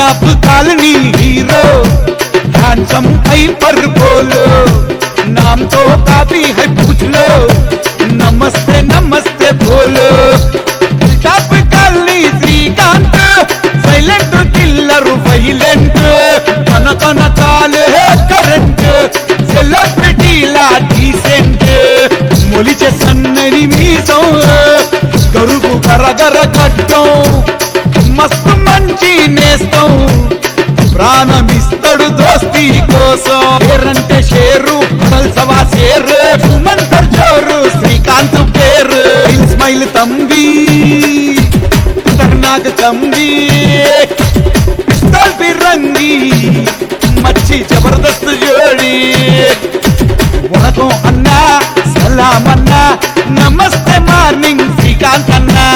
top colony hero handsome hyper बोलो नाम तो काफी है पूछ लो नमस्ते नमस्ते बोलो top colony Srikanth silent killer violent కన కన కాలు కరెంట్ సెలబ్రిటీలా డీసెంట్ మొలిచే సన్నని మీసం గరుగు గరగర కట్టం మస్తు మంచి నేస్తం ప్రాణమిస్తడు దోస్తి కోసం పేరంటే షేరు సవా షేరు సుమంతర్ జోరు శ్రీకాంత్ పేరు స్మైల్ తంబి खतरनाक तंबी पिस्तौल फिरंगी मच्छी जबरदस्त जोड़ी వణకం అన్నా సలాం అన్నా నమస్తే మార్నింగ్ శ్రీకాంత్ అన్నా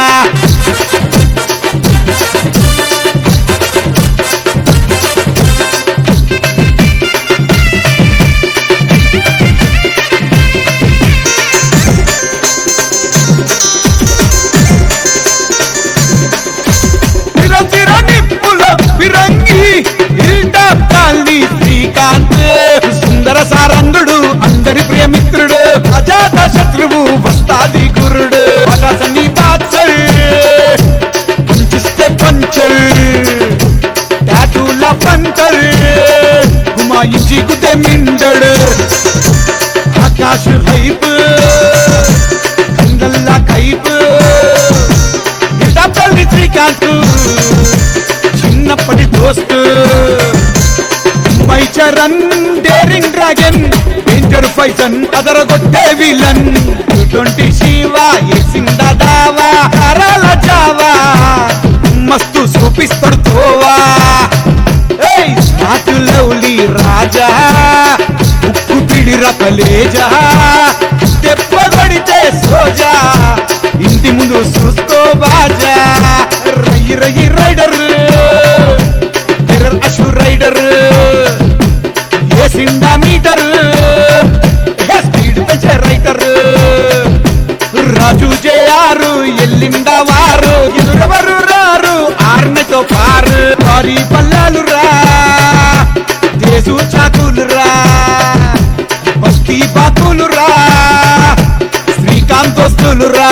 తిరతిర నిప్పుల ఫిరంగి ఇల్టా కాల్ని శ్రీకాంత్ సుందర సారంగుడు అందరి ప్రియమిత్రుడు అజాత శత్రువు వస్తాది గురుడు ఆకాశాన్ని పాచల్ పంచిస్తే పంచల్ టాటూల పంచల్ హుమాయించి గుతే మిండడు ఆకాశ హైప్ కందల్లా కైప్ తల్లి శ్రీకాంత్ చిన్నప్పటి దోస్తు వైచరన్ డేరింగ్ డ్రాగన్ డేంజర్ ఫైజన్ అదరగొట్టే విలన్ ట్వంటీ శివ ఏసింద దావా హరాల జావా మస్తు చూపిస్తాడు తోవా ఏయ్ స్మార్ట్ లవ్లీ రాజా ఉక్కు పిడిర కలేజా తెప్పగొడితే సోజా ఇంటి ముందు చూస్తూ బాజా రయ్యి రయ్యి రైడర్ ఎర్రర్ అషు రైడర్ ఏసిండా మీటర్ స్పీడ్ పెంచే రైటర్ రాజు జయారు ఎల్లిండ వారు ఎదురెవరు రారు ఆర్నతో పారు వారి పల్లాలు రా దేశు చాకులు రా బస్తీ బాకులు రా శ్రీకాంత్ దోస్తులు రా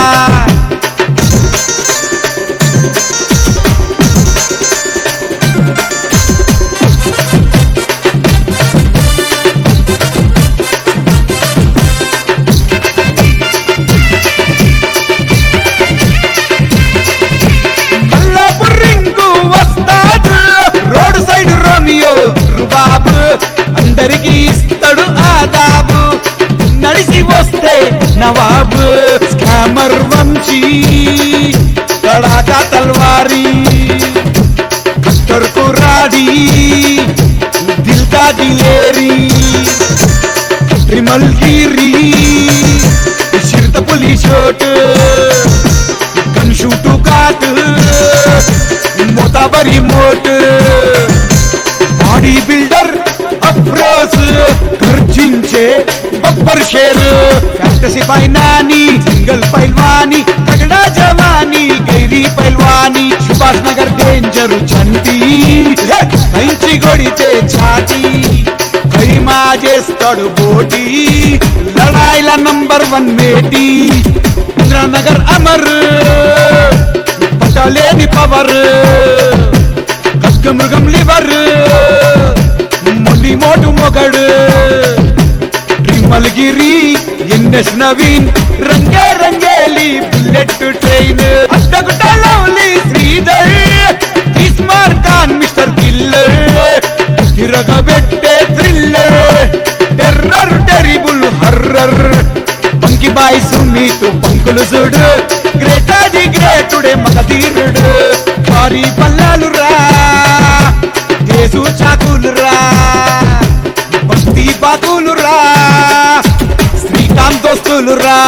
మల్లాపు రింగు వస్తాడు రోడ్ సైడ్ రోమియో రుబాబు అందరికి ఇస్తాడు ఆదాబు నడిసి వస్తే నవాబు స్కామర్ వంశీ కడాకా తల్వారీ కత్తర్ కురాడి దిల్ కా దిలేరీ ట్రిమల్ గిరి చిరుత పులిస్ షోట్ గన్ షూటు కాట్ మోతాబరి మోట్ బాడీ బిల్డర్ అప్రోస్ గర్జించే బబ్బర్ షేర్ ఫ్యాంటసీ పైనాని సింగల్ పైల్వాని తగడా జవాని గైరీ పైల్వాని సుభాష్ నగర్ డేంజర్ చంటి కంచి కొడితే చాటి కైమా చేస్తాడు పోటీ లడాయిల నంబర్ వన్ మేటీ ఇంద్రానగర్ అమర్ పట్టలేని పవర్ కక్క మృగం లివర్ మొండి మోటు మొగడు ట్రిమల్గిరి ఎన్ఎస్ నవీన్ రంగే రంగేలి bullet train Addagutta lovely Sridhar smart Khan mister killer తిరగబెట్టే thriller terror terrible horror punky boy సునీతు పంకులు చూడు గ్రేటాది గ్రేటుడే మగధీరుడు భారీ పల్లాలు రా దేశు చాకులు రా బస్తీ బాకులు రా శ్రీకాంత్ దోస్తులు రా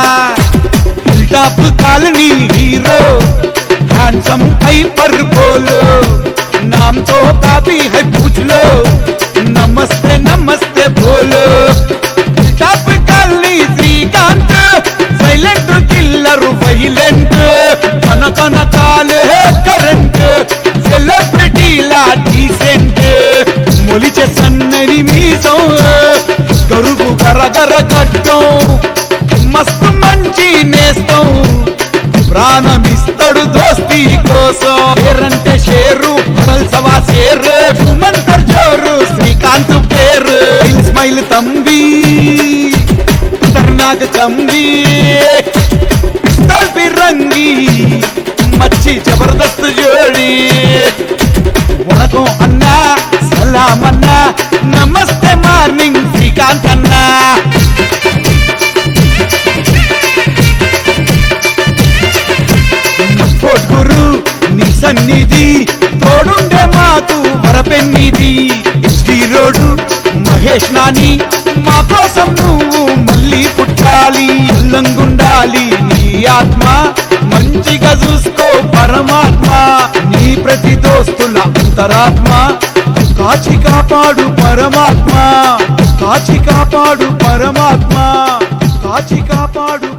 top colony hero handsome hyper बोलो नाम तो काफी है पूछ लो नमस्ते नमस्ते बोलो top colony Srikanth silent killer violent కన కన కాలే కరెంట్ సెలబ్రిటీ మీసం గరుగు గరగర కట్టం మస్తు మంచి నేస్తం ప్రాణమిస్తడు దోస్తి కోసం పేరంటే షేరు సవా షేరు సుమంతర్ జోరు శ్రీకాంత్ పేరు స్మైల్ తంబి ఖతర్నాక్ చంబి పిస్తల్ రంగి మచ్చి జబర్దస్త్ జోడి వణకం అన్నా సలాం అన్నా నమస్తే మార్నింగ్ శ్రీకాంత్ అన్నా గురు నీ సన్నిధి తోడుండే మాకు వరపెన్నిది ఎస్టీ రోడ్డు మహేష్ నాని మా కోసం నువ్వు మళ్ళీ పుట్టాలి ఉల్లంగుండాలి నీ ఆత్మ మంచిగా చూసుకో పరమాత్మ నీ ప్రతి దోస్తుల అంతరాత్మ కాచి కాపాడు పరమాత్మ కాచి కాపాడు పరమాత్మ కాచి కాపాడు